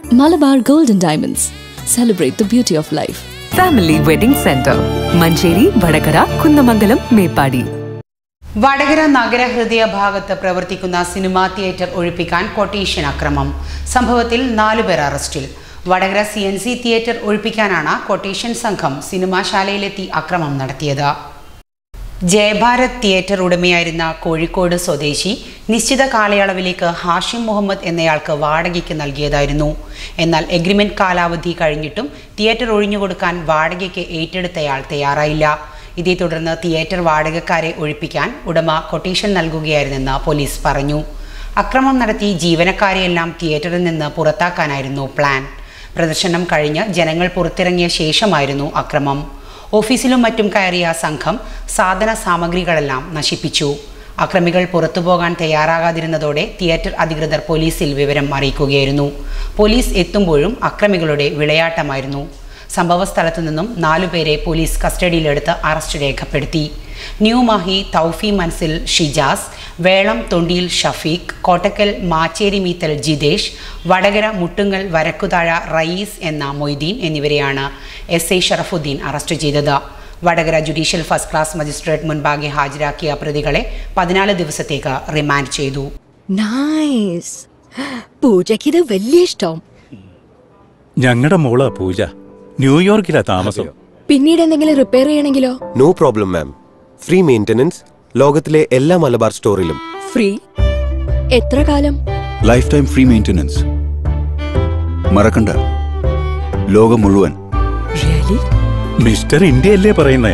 Malabar Gold and Diamonds. Celebrate the beauty of life. Family wedding centre Manjeri Vadakara Kunnamangalam Meppadi Vadakara നഗരഹൃദയ ഭാഗത്ത് പ്രവർത്തിക്കുന്ന cinema theatre ഒഴിപ്പിക്കാൻ quotation അക്രമം സംഭവത്തിൽ നാലുപേർ അറസ്റ്റിൽ Vadakara C N C theatre ഒഴിപ്പിക്കാനാണ് കൊട്ടേഷൻ സംഘം സിനിമാശാലയിലെത്തി അക്രമം നടത്തിയത് ജയഭാരത് തിയേറ്റർ ഉടമയായിരുന്ന കോഴിക്കോട് സ്വദേശി നിശ്ചിത കാലയളവിലേക്ക് ഹാഷിം മുഹമ്മദ് എന്നയാൾക്ക് വാടകയ്ക്ക് നൽകിയതായിരുന്നു എന്നാൽ എഗ്രിമെന്റ് കാലാവധി കഴിഞ്ഞിട്ടും തിയേറ്റർ ഒഴിഞ്ഞുകൊടുക്കാൻ വാടകയ്ക്ക് ഏറ്റെടുത്തയാൾ തയ്യാറായില്ല ഇതേ തുടർന്ന് തിയേറ്റർ വാടകക്കാരെ ഒഴിപ്പിക്കാൻ ഉടമ കൊട്ടേഷൻ നൽകുകയായിരുന്നെന്ന് പോലീസ് പറഞ്ഞു അക്രമം നടത്തി ജീവനക്കാരെയെല്ലാം തിയേറ്ററിൽ നിന്ന് പുറത്താക്കാനായിരുന്നു പ്ലാൻ പ്രദർശനം കഴിഞ്ഞ് ജനങ്ങൾ പുറത്തിറങ്ങിയ ശേഷമായിരുന്നു അക്രമം ഓഫീസിലും മറ്റും കയറിയ സംഘം സാധന സാമഗ്രികളെല്ലാം നശിപ്പിച്ചു അക്രമികൾ പുറത്തുപോകാൻ തയ്യാറാകാതിരുന്നതോടെ തിയേറ്റർ അധികൃതർ പോലീസിൽ വിവരം അറിയിക്കുകയായിരുന്നു പോലീസ് എത്തുമ്പോഴും അക്രമികളുടെ വിളയാട്ടമായിരുന്നു സംഭവസ്ഥലത്തു നിന്നും നാലുപേരെ പോലീസ് കസ്റ്റഡിയിലെടുത്ത് അറസ്റ്റ് രേഖപ്പെടുത്തി ന്യൂ മാഹി തൗഫി മൻസിൽ ഷിജാസ് വേളം തൊണ്ടിയിൽ ഷഫീഖ് കോട്ടക്കൽ മാച്ചേരി മീത്തൽ ജിതേഷ് വടകര മുട്ടുങ്ങൽ വരക്കുതാഴ റയീസ് എന്ന മൊയ്തീൻ എന്നിവരെയാണ് എസ് ഐ ഷറഫുദ്ദീൻ അറസ്റ്റ് ചെയ്തത് Vadakara judicial first class magistrate മുൻപാകെ ഹാജരാക്കിയ പ്രതികളെ പതിനാല് ദിവസത്തേക്ക് റിമാൻഡ് ചെയ്തു നൈസ് പൂജയ്ക്ക് ഇത് വലിയ ഇഷ്ടം ഞങ്ങളുടെ മോളാ പൂജ ന്യൂയോർക്കിലാ താമസം പിന്നീട് എന്തെങ്കിലും റിപ്പയർ ചെയ്യണമെങ്കിലോ no problem ma'am free maintenance ലോകത്തിലെ എല്ലാ മലബാർ സ്റ്റോറിലും ഫ്രീ എത്ര കാലം ലൈഫ് ടൈം ഫ്രീ മെയിൻ്റനൻസ് മറക്കണ്ട ലോകം മുഴുവൻ റിയലി മിസ്റ്റർ ഇന്ത്യ അല്ലേ പറയുന്നേ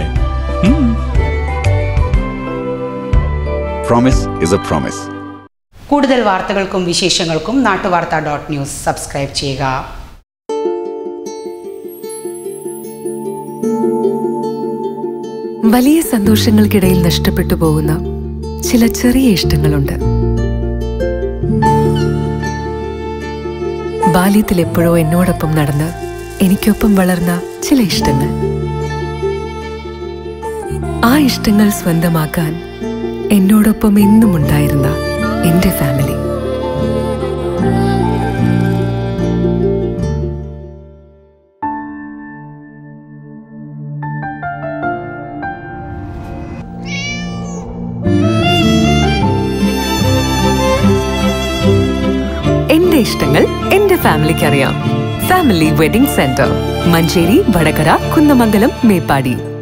പ്രോമിസ് ഇസ് എ പ്രോമിസ് കൂടുതൽ വാർത്തകൾക്കും വിശേഷങ്ങൾക്കും നാട്ടുവാർത്ത ഡോട്ട് ന്യൂസ് സബ്സ്ക്രൈബ് ചെയ്യുക വലിയ സന്തോഷങ്ങൾക്കിടയിൽ നഷ്ടപ്പെട്ടു പോകുന്ന ചില ചെറിയ ഇഷ്ടങ്ങളുണ്ട് ബാല്യത്തിൽ എപ്പോഴോ എന്നോടൊപ്പം നടന്ന് എനിക്കൊപ്പം വളർന്ന ചില ഇഷ്ടങ്ങൾ ആ ഇഷ്ടങ്ങൾ സ്വന്തമാക്കാൻ എന്നോടൊപ്പം എന്നും ഉണ്ടായിരുന്ന എന്റെ ഫാമിലി എന്റെ ഇഷ്ടങ്ങൾ എന്റെ ഫാമിലിക്ക് അറിയാം family wedding centre Manjeri Vadakara Kunnamangalam Meppadi